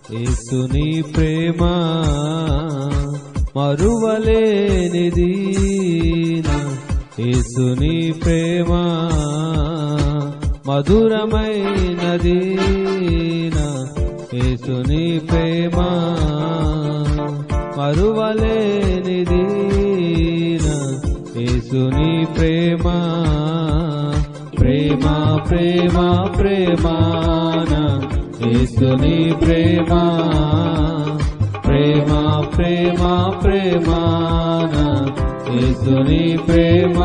యేసుని ప్రేమ మరువలేనిది నా యేసుని ప్రేమ మధురమైనది నా యేసుని ప్రేమ మరువలేనిది నా యేసుని ప్రేమ ప్రేమ ప్రేమ ప్రేమ నా యేసుని ప్రేమ ప్రేమ ప్రేమ ప్రేమ నా యేసుని ప్రేమ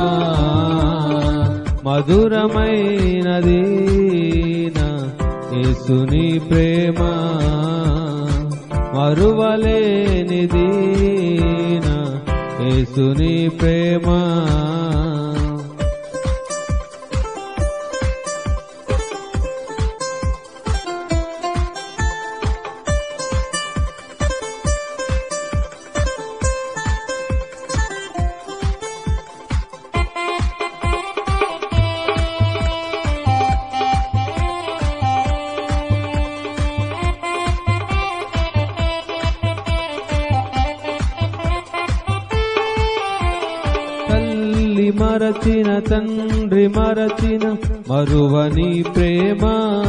మధురమైనది నా యేసుని ప్రేమ మరువలేనిది నా యేసుని ప్రేమ తల్లి మరచిన తండ్రి మరచిన మరువని ప్రేమ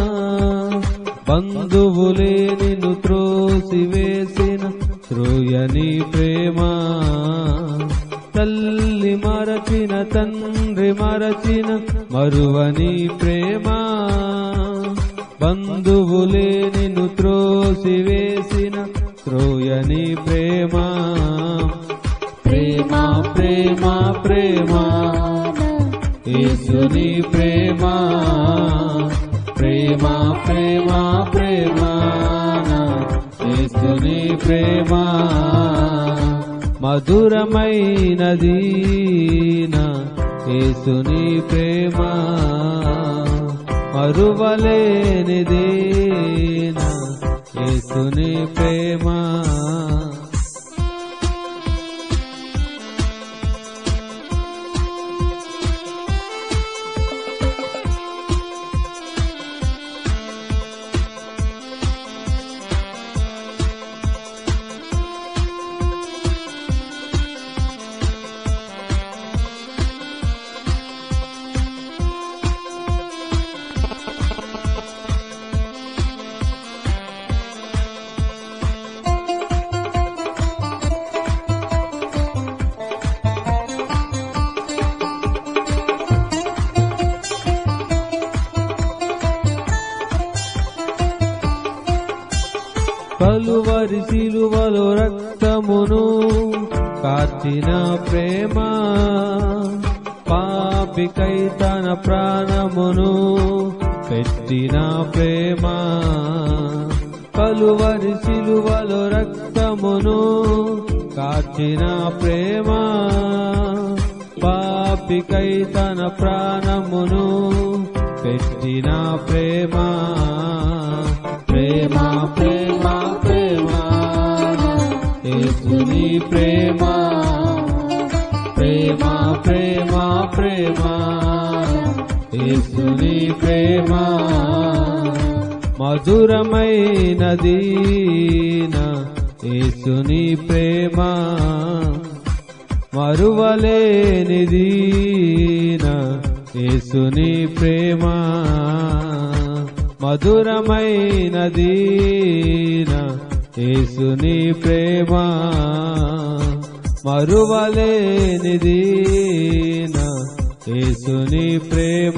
బంధువులే నిన్ను త్రోసి వేసిన త్రోయని ప్రేమ తల్లి మరచిన తండ్రి మరచిన మరువని ప్రేమ బంధువులే నిన్ను త్రోసి వేసిన త్రోయని ప్రేమ ప్రేమ ప్రేమ ప్రేమ యేసుని ప్రేమ ప్రేమ ప్రేమ ప్రేమ యేసుని ప్రేమ మధురమైనది నా యేసుని ప్రేమ మరువలేనిది నా యేసుని ప్రేమ పలువరి సిలువలో రక్తమును కార్చిన ప్రేమ పాపికై తన ప్రాణమును పెట్టిన ప్రేమ పలువరి సిలువలో రక్తమును కార్చిన ప్రేమ పాపికై తన ప్రాణమును పెట్టిన ప్రేమ ప్రేమ ప్రేమ ప్రేమ యేసుని ప్రేమ ప్రేమ ప్రేమ ప్రేమ యేసుని ప్రేమ మధురమైనది నా యేసుని ప్రేమ మరువలేనిది నా యేసుని ప్రేమ మధురమైనది నా యేసుని ప్రేమ మరువలేనిది నా యేసుని ప్రేమ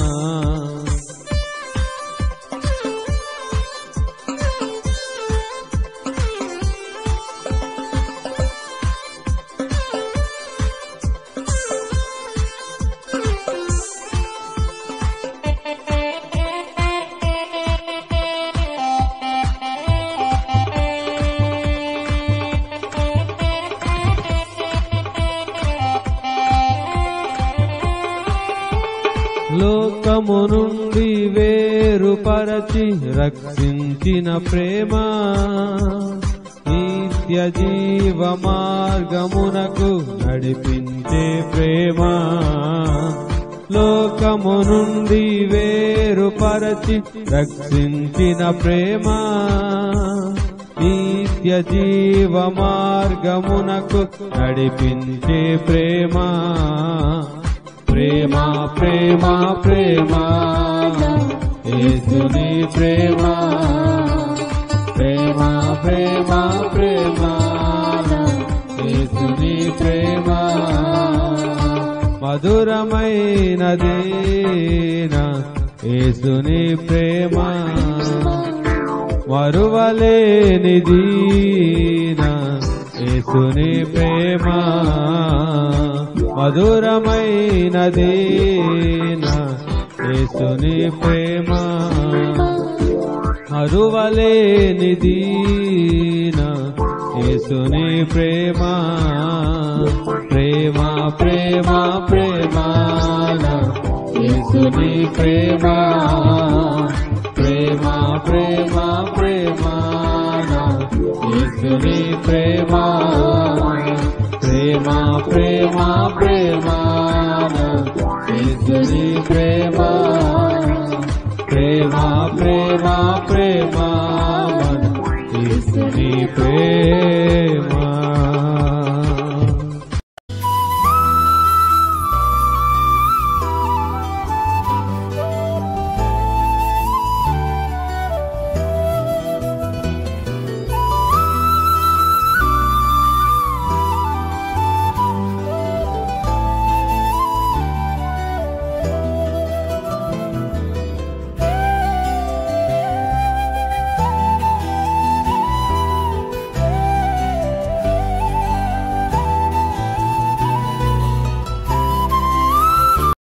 లోకము నుండి వేరుపరచి రక్షించిన ప్రేమ నిత్య జీవ మార్గమునకు నడిపించే ప్రేమ లోకము నుండి వేరుపరచి రక్షించిన ప్రేమ నిత్య జీవ మార్గమునకు నడిపించే ప్రేమ ప్రేమ ప్రేమ ప్రేమ యేసుని ప్రేమ ప్రేమ ప్రేమ ప్రేమ యేసుని ప్రేమ మధురమైనదేన యేసుని ప్రేమ మరువలేనిదీన యేసుని ప్రేమ మధురమైనదేన యేసుని ప్రేమ మరువలేనిదీన యేసుని ప్రేమ ప్రేమ ప్రేమ ప్రేమ యేసుని ప్రేమ ప్రేమ ప్రేమ ప్రేమ యేసుని ప్రేమ ప్రేమ ప్రేమ ప్రేమ యేసుని ప్రేమ ప్రేమ ప్రేమ ప్రేమ యేసుని ప్రేమ